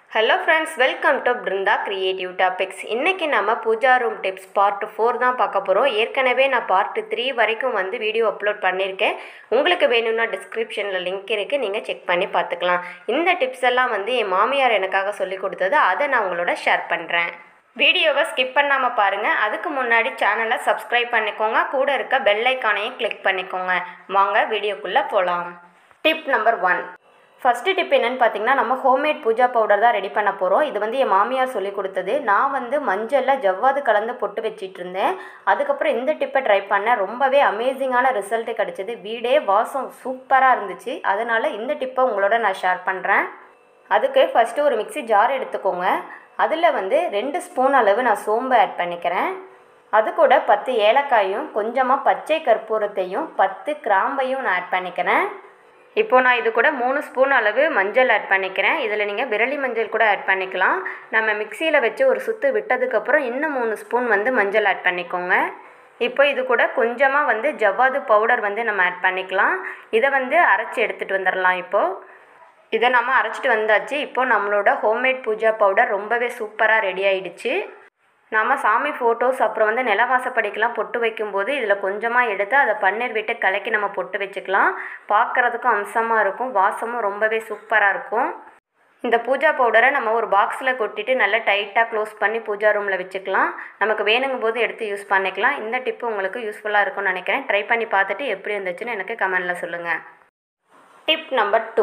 hello friends welcome to Brinda creative topics இன்றைக்கி நம்ம pooja room tips part four தான் பார்க்க போகிறோம் ஏற்கனவே நான் பார்ட் த்ரீ வரைக்கும் வந்து வீடியோ அப்லோட் பண்ணியிருக்கேன் உங்களுக்கு வேணும்னா டிஸ்கிரிப்ஷனில் லிங்க் இருக்குது நீங்கள் செக் பண்ணி பார்த்துக்கலாம் இந்த டிப்ஸ் எல்லாம் வந்து என் மாமியார் எனக்காக சொல்லி கொடுத்தது அதை நான் உங்களோட ஷேர் பண்ணுறேன் வீடியோவை ஸ்கிப் பண்ணாமல் பாருங்கள் அதுக்கு முன்னாடி சேனலை சப்ஸ்கிரைப் பண்ணிக்கோங்க கூட இருக்க பெல் ஐக்கானையும் கிளிக் பண்ணிக்கோங்க வாங்க வீடியோக்குள்ளே போகலாம் tip number one first tip என்னன்னு பார்த்தீங்கன்னா நம்ம ஹோம்மேட் பூஜா பவுடர் தான் ரெடி பண்ண போகிறோம் இது வந்து என் மாமியார் சொல்லி கொடுத்தது நான் வந்து மஞ்சளில் ஜவ்வாது கலந்து பொட்டு வச்சிட்டு இருந்தேன் அதுக்கப்புறம் இந்த டிப்பை ட்ரை பண்ணேன் ரொம்பவே அமேசிங்கான ரிசல்ட்டு கிடச்சிது வீடே வாசம் சூப்பராக இருந்துச்சு அதனால் இந்த டிப்பை உங்களோட நான் ஷேர் பண்ணுறேன் அதுக்கு ஃபஸ்ட்டு ஒரு மிக்ஸி ஜார் எடுத்துக்கோங்க அதில் வந்து ரெண்டு ஸ்பூன் அளவு நான் சோம்பு ஆட் பண்ணிக்கிறேன் அது கூட பத்து ஏலக்காயும் கொஞ்சமாக பச்சை கற்பூரத்தையும் பத்து கிராம்பையும் நான் ஆட் பண்ணிக்கிறேன் இப்போ நான் இது கூட மூணு ஸ்பூன் அளவு மஞ்சள் ஆட் பண்ணிக்கிறேன் இதில் நீங்கள் விரலி மஞ்சள் கூட ஆட் பண்ணிக்கலாம் நம்ம மிக்சியில் வச்சு ஒரு சுற்று விட்டதுக்கப்புறம் இன்னும் மூணு ஸ்பூன் வந்து மஞ்சள் ஆட் பண்ணிக்கோங்க இப்போ இது கூட கொஞ்சமாக வந்து ஜவ்வாது பவுடர் வந்து நம்ம ஆட் பண்ணிக்கலாம் இதை வந்து அரைச்சி எடுத்துகிட்டு வந்துடலாம் இப்போது இதை நம்ம அரைச்சிட்டு வந்தாச்சு இப்போ நம்மளோட ஹோம்மேட் பூஜா பவுடர் ரொம்பவே சூப்பராக ரெடி ஆயிடுச்சு நம்ம சாமி ஃபோட்டோஸ் அப்புறம் வந்து நிலவாசப்படிக்கெலாம் பொட்டு வைக்கும்போது இதில் கொஞ்சமாக எடுத்து அதை பன்னீர் விட்டு கலக்கி நம்ம பொட்டு வச்சுக்கலாம் பார்க்குறதுக்கும் அம்சமாக இருக்கும் வாசமும் ரொம்பவே சூப்பராக இருக்கும் இந்த பூஜா பவுடரை நம்ம ஒரு பாக்ஸில் கொட்டிட்டு நல்லா டைட்டாக க்ளோஸ் பண்ணி பூஜா ரூமில் வச்சுக்கலாம் நமக்கு வேணுங்கும் போது எடுத்து யூஸ் பண்ணிக்கலாம் இந்த டிப்பு உங்களுக்கு யூஸ்ஃபுல்லாக இருக்கும்னு நினைக்கிறேன் ட்ரை பண்ணி பார்த்துட்டு எப்படி இருந்துச்சுன்னு எனக்கு கமெண்டில் சொல்லுங்கள் டிப் நம்பர் டூ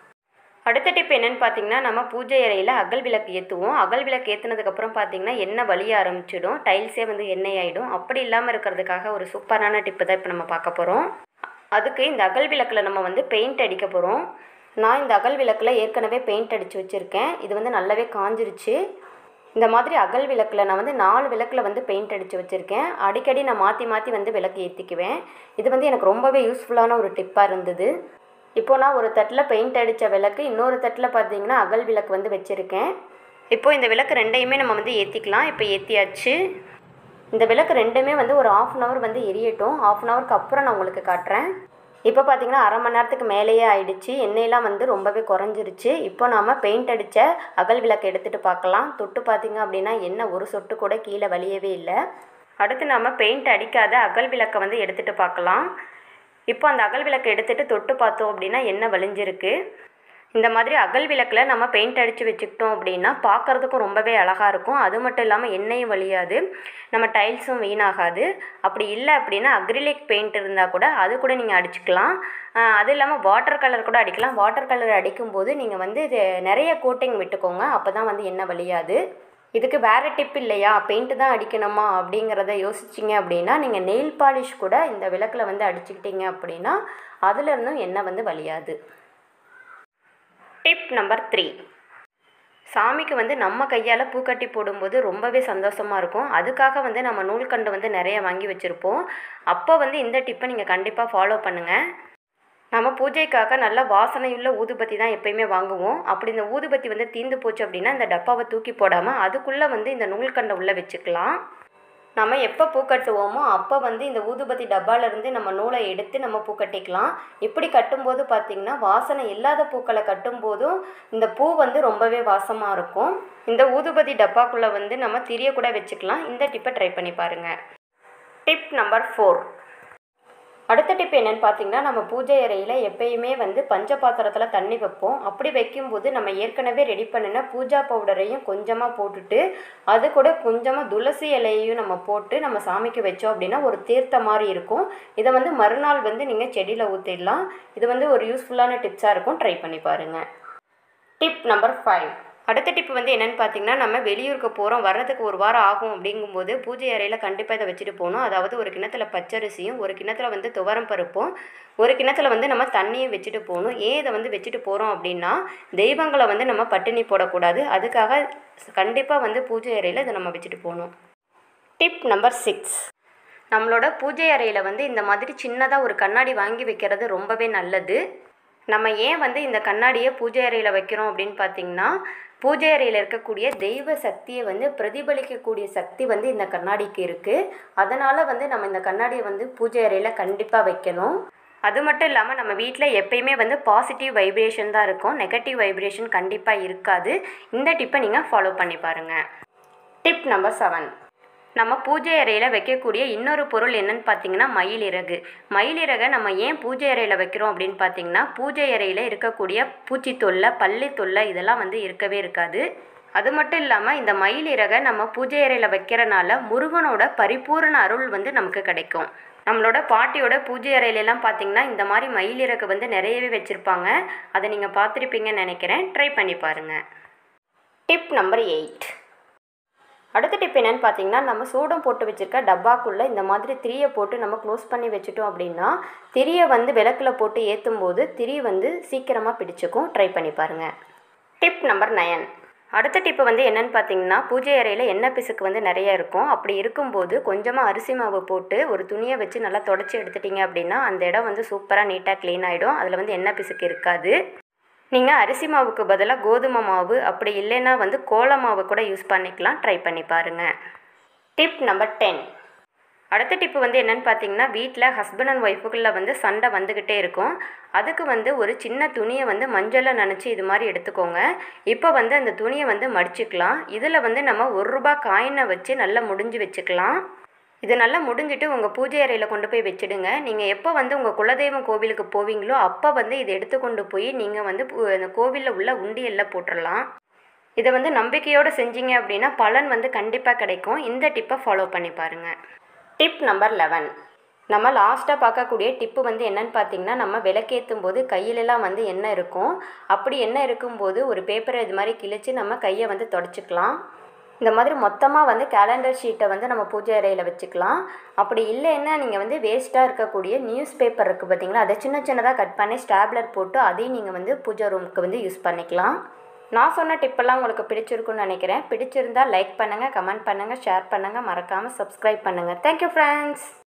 அடுத்த டிப் என்னென்னு பார்த்தீங்கன்னா நம்ம பூஜை அறையில் அகல் விளக்கு ஏற்றுவோம் அகல் விளக்கு ஏற்றுனதுக்கப்புறம் பார்த்தீங்கன்னா எண்ணெய் வலிய ஆரம்பிச்சிடும் டைல்ஸே வந்து எண்ணெய் ஆகிடும் அப்படி இல்லாமல் இருக்கிறதுக்காக ஒரு சூப்பரான டிப்பு தான் இப்போ நம்ம பார்க்க போகிறோம் அதுக்கு இந்த அகல் விளக்கில் நம்ம வந்து பெயிண்ட் அடிக்க போகிறோம் நான் இந்த அகல் விளக்கில் ஏற்கனவே பெயிண்ட் அடித்து வச்சுருக்கேன் இது வந்து நல்லாவே காஞ்சிருச்சு இந்த மாதிரி அகல் விளக்கில் நான் வந்து நாலு விளக்கில் வந்து பெயிண்ட் அடித்து வச்சுருக்கேன் அடிக்கடி நான் மாற்றி மாற்றி வந்து விளக்கு ஏற்றிக்குவேன் இது வந்து எனக்கு ரொம்பவே யூஸ்ஃபுல்லான ஒரு டிப்பாக இருந்தது இப்போ நான் ஒரு தட்டில் பெயிண்ட் அடித்த விளக்கு இன்னொரு தட்டில் பார்த்தீங்கன்னா அகல் விளக்கு வந்து வச்சுருக்கேன் இப்போது இந்த விளக்கு ரெண்டையுமே நம்ம வந்து ஏற்றிக்கலாம் இப்போ ஏற்றியாச்சு இந்த விளக்கு ரெண்டுமே வந்து ஒரு ஆஃப் அன் ஹவர் வந்து எரியட்டும் ஆஃப் அன் ஹவருக்கு அப்புறம் நான் உங்களுக்கு காட்டுறேன் இப்போ பார்த்தீங்கன்னா அரை மணி நேரத்துக்கு மேலேயே ஆயிடுச்சு எண்ணெயெல்லாம் வந்து ரொம்பவே குறைஞ்சிருச்சு இப்போ நாம் பெயிண்ட் அடித்த அகல் விளக்கு எடுத்துகிட்டு பார்க்கலாம் தொட்டு பார்த்தீங்க அப்படின்னா எண்ணெய் ஒரு சொட்டு கூட கீழே வலியவே இல்லை அடுத்து நாம் பெயிண்ட் அடிக்காத அகல் விளக்கை வந்து எடுத்துகிட்டு பார்க்கலாம் இப்போ அந்த அகல் விளக்கை எடுத்துகிட்டு தொட்டு பார்த்தோம் அப்படின்னா எண்ணெய் வலிஞ்சிருக்கு இந்த மாதிரி அகல் விளக்கில் நம்ம பெயிண்ட் அடித்து வச்சுக்கிட்டோம் அப்படின்னா பார்க்குறதுக்கும் ரொம்பவே அழகாக இருக்கும் அது மட்டும் இல்லாமல் எண்ணெயும் வலியாது நம்ம டைல்ஸும் வீணாகாது அப்படி இல்லை அப்படின்னா அக்ரிலிக் பெயிண்ட் இருந்தால் கூட அது கூட நீங்கள் அடிச்சுக்கலாம் அது இல்லாமல் வாட்டர் கலர் கூட அடிக்கலாம் வாட்டர் கலர் அடிக்கும்போது நீங்கள் வந்து இது நிறைய கோட்டிங் விட்டுக்கோங்க அப்போ தான் வந்து எண்ணெய் வலியாது இதுக்கு வேறு டிப் இல்லையா பெயிண்ட்டு தான் அடிக்கணுமா அப்படிங்கிறத யோசிச்சிங்க அப்படின்னா நீங்கள் நெயில் பாலிஷ் கூட இந்த விளக்கில் வந்து அடிச்சுக்கிட்டீங்க அப்படின்னா அதுலேருந்தும் எண்ணெய் வந்து வலியாது டிப் நம்பர் த்ரீ சாமிக்கு வந்து நம்ம கையால் பூக்கட்டி போடும்போது ரொம்பவே சந்தோஷமாக இருக்கும் அதுக்காக வந்து நம்ம நூல்கண்டு வந்து நிறைய வாங்கி வச்சுருப்போம் அப்போ வந்து இந்த டிப்பை நீங்கள் கண்டிப்பாக ஃபாலோ பண்ணுங்கள் நம்ம பூஜைக்காக நல்ல வாசனையுள்ள ஊதுபத்தி தான் எப்பயுமே வாங்குவோம் அப்படி இந்த ஊதுபத்தி வந்து தீந்து போச்சு அப்படின்னா இந்த டப்பாவை தூக்கி போடாமல் அதுக்குள்ளே வந்து இந்த நூல்கண்டை உள்ளே வச்சுக்கலாம் நம்ம எப்போ பூ கட்டுவோமோ அப்போ வந்து இந்த ஊதுபத்தி டப்பாலேருந்து நம்ம நூலை எடுத்து நம்ம பூ கட்டிக்கலாம் இப்படி கட்டும்போது பார்த்திங்கன்னா வாசனை இல்லாத பூக்களை கட்டும்போதும் இந்த பூ வந்து ரொம்பவே வாசமாக இருக்கும் இந்த ஊதுபத்தி டப்பாக்குள்ளே வந்து நம்ம திரிய கூட வச்சுக்கலாம் இந்த டிப்பை ட்ரை பண்ணி பாருங்கள் டிப் நம்பர் ஃபோர் அடுத்த டிப் என்னென்னு பார்த்தீங்கன்னா நம்ம பூஜை அறையில் எப்பயுமே வந்து பஞ்ச பாத்திரத்தில் தண்ணி வைப்போம் அப்படி வைக்கும்போது நம்ம ஏற்கனவே ரெடி பண்ணின பூஜா பவுடரையும் கொஞ்சமாக போட்டுட்டு அது கூட கொஞ்சமாக துளசி இலையையும் நம்ம போட்டு நம்ம சாமிக்கு வச்சோம் அப்படின்னா ஒரு தீர்த்த மாதிரி இருக்கும் இதை வந்து மறுநாள் வந்து நீங்கள் செடியில் ஊற்றிடலாம் இது வந்து ஒரு யூஸ்ஃபுல்லான டிப்ஸாக இருக்கும் ட்ரை பண்ணி பாருங்கள் டிப் நம்பர் ஃபைவ் அடுத்த டிப் வந்து என்னென்னு பார்த்தீங்கன்னா நம்ம வெளியூருக்கு போகிறோம் வர்றதுக்கு ஒரு வாரம் ஆகும் அப்படிங்கும்போது பூஜை அறையில் கண்டிப்பாக இதை வச்சுட்டு போகணும் அதாவது ஒரு கிணத்துல பச்சரிசியும் ஒரு கிணத்துல வந்து துவரம் பருப்பும் ஒரு கிணத்துல வந்து நம்ம தண்ணியும் வச்சுட்டு போகணும் ஏன் இதை வந்து வச்சுட்டு போகிறோம் அப்படின்னா தெய்வங்களை வந்து நம்ம பட்டினி போடக்கூடாது அதுக்காக கண்டிப்பாக வந்து பூஜை அறையில் இதை நம்ம வச்சுட்டு போகணும் டிப் நம்பர் சிக்ஸ் நம்மளோட பூஜை அறையில் வந்து இந்த மாதிரி சின்னதாக ஒரு கண்ணாடி வாங்கி வைக்கிறது ரொம்பவே நல்லது நம்ம ஏன் வந்து இந்த கண்ணாடியை பூஜை அறையில் வைக்கிறோம் அப்படின்னு பார்த்தீங்கன்னா பூஜை அறையில் இருக்கக்கூடிய தெய்வ சக்தியை வந்து பிரதிபலிக்கக்கூடிய சக்தி வந்து இந்த கண்ணாடிக்கு இருக்குது அதனால் வந்து நம்ம இந்த கண்ணாடியை வந்து பூஜை அறையில் கண்டிப்பாக வைக்கணும் அது மட்டும் இல்லாமல் நம்ம வீட்டில் எப்பயுமே வந்து பாசிட்டிவ் வைப்ரேஷன் தான் இருக்கும் நெகட்டிவ் வைப்ரேஷன் கண்டிப்பாக இருக்காது இந்த டிப்பை நீங்கள் ஃபாலோ பண்ணி பாருங்கள் டிப் நம்பர் செவன் நம்ம பூஜை அறையில் வைக்கக்கூடிய இன்னொரு பொருள் என்னன்னு பார்த்தீங்கன்னா மயிலிறகு மயிலிறகை நம்ம ஏன் பூஜை அறையில் வைக்கிறோம் அப்படின்னு பார்த்தீங்கன்னா பூஜை அறையில் இருக்கக்கூடிய பூச்சி தொல்லை பள்ளி தொல்லை இதெல்லாம் வந்து இருக்கவே இருக்காது அது மட்டும் இல்லாமல் இந்த மயிலிறகை நம்ம பூஜை அறையில் வைக்கிறனால முருகனோட பரிபூரண அருள் வந்து நமக்கு கிடைக்கும் நம்மளோட பாட்டியோட பூஜை அறையிலலாம் பார்த்தீங்கன்னா இந்த மாதிரி மயிலிறகு வந்து நிறையவே வச்சுருப்பாங்க அதை நீங்கள் பார்த்துருப்பீங்கன்னு நினைக்கிறேன் ட்ரை பண்ணி பாருங்கள் டிப் நம்பர் எயிட் அடுத்த டிப் என்னன்னு பார்த்தீங்கன்னா நம்ம சூடம் போட்டு வச்சுருக்க டப்பாக்குள்ளே இந்த மாதிரி திரியை போட்டு நம்ம க்ளோஸ் பண்ணி வச்சுட்டோம் அப்படின்னா திரியை வந்து விளக்கில் போட்டு ஏற்றும் போது திரி வந்து சீக்கிரமாக பிடிச்சிக்கும் ட்ரை பண்ணி பாருங்கள் டிப் நம்பர் நயன் அடுத்த டிப்பு வந்து என்னன்னு பார்த்தீங்கன்னா பூஜை அறையில் எண்ணெய் பிசுக்கு வந்து நிறைய இருக்கும் அப்படி இருக்கும்போது கொஞ்சமாக அரிசி மாவு போட்டு ஒரு துணியை வச்சு நல்லா தொடச்சி எடுத்துட்டீங்க அப்படின்னா அந்த இடம் வந்து சூப்பராக நீட்டாக க்ளீன் ஆகிடும் அதில் வந்து எண்ணெய் பிசுக்கு இருக்காது நீங்கள் அரிசி மாவுக்கு பதிலாக கோதுமை மாவு அப்படி இல்லைன்னா வந்து கோல மாவு கூட யூஸ் பண்ணிக்கலாம் ட்ரை பண்ணி பாருங்கள் டிப் நம்பர் டென் அடுத்த டிப்பு வந்து என்னென்னு பார்த்தீங்கன்னா வீட்டில் ஹஸ்பண்ட் அண்ட் ஒய்ஃபுக்குள்ளே வந்து சண்டை வந்துக்கிட்டே இருக்கும் அதுக்கு வந்து ஒரு சின்ன துணியை வந்து மஞ்சளில் நனைச்சி இது மாதிரி எடுத்துக்கோங்க இப்போ வந்து அந்த துணியை வந்து மடிச்சுக்கலாம் இதில் வந்து நம்ம ஒரு ரூபா காயினை வச்சு நல்லா முடிஞ்சு வச்சுக்கலாம் இது நல்லா முடிஞ்சிட்டு உங்கள் பூஜை அறையில் கொண்டு போய் வச்சுடுங்க நீங்கள் எப்போ வந்து உங்கள் குலதெய்வம் கோவிலுக்கு போவீங்களோ அப்போ வந்து இதை எடுத்து கொண்டு போய் நீங்கள் வந்து பூ- அந்த கோவிலில் உள்ள உண்டியலில் போட்டுடலாம் இதை வந்து நம்பிக்கையோடு செஞ்சீங்க அப்படின்னா பலன் வந்து கண்டிப்பாக கிடைக்கும் இந்த டிப்பை ஃபாலோ பண்ணி பாருங்கள் டிப் நம்பர் லெவன் நம்ம லாஸ்ட்டாக பார்க்கக்கூடிய டிப்பு வந்து என்னன்னு பார்த்தீங்கன்னா நம்ம விளக்கேற்றும் போது கையிலலாம் வந்து எண்ணெய் இருக்கும் அப்படி எண்ணெய் இருக்கும்போது ஒரு பேப்பரை இது மாதிரி கிழிச்சு நம்ம கையை வந்து தொடச்சிக்கலாம் இந்த மாதிரி மொத்தமாக வந்து கேலண்டர் ஷீட்டை வந்து நம்ம பூஜை அறையில் வச்சுக்கலாம் அப்படி இல்லைன்னா நீங்கள் வந்து வேஸ்ட்டாக இருக்கக்கூடிய நியூஸ் பேப்பர் இருக்குது பார்த்தீங்களா அதை சின்ன சின்னதாக கட் பண்ணி ஸ்டாப்லர் போட்டு அதையும் நீங்கள் வந்து பூஜை ரூமுக்கு வந்து யூஸ் பண்ணிக்கலாம் நான் சொன்ன டிப்பெல்லாம் உங்களுக்கு பிடிச்சிருக்குன்னு நினைக்கிறேன் பிடிச்சிருந்தா லைக் பண்ணுங்கள் கமெண்ட் பண்ணுங்கள் ஷேர் பண்ணுங்கள் மறக்காமல் சப்ஸ்கிரைப் பண்ணுங்கள் தேங்க்யூ ஃப்ரெண்ட்ஸ்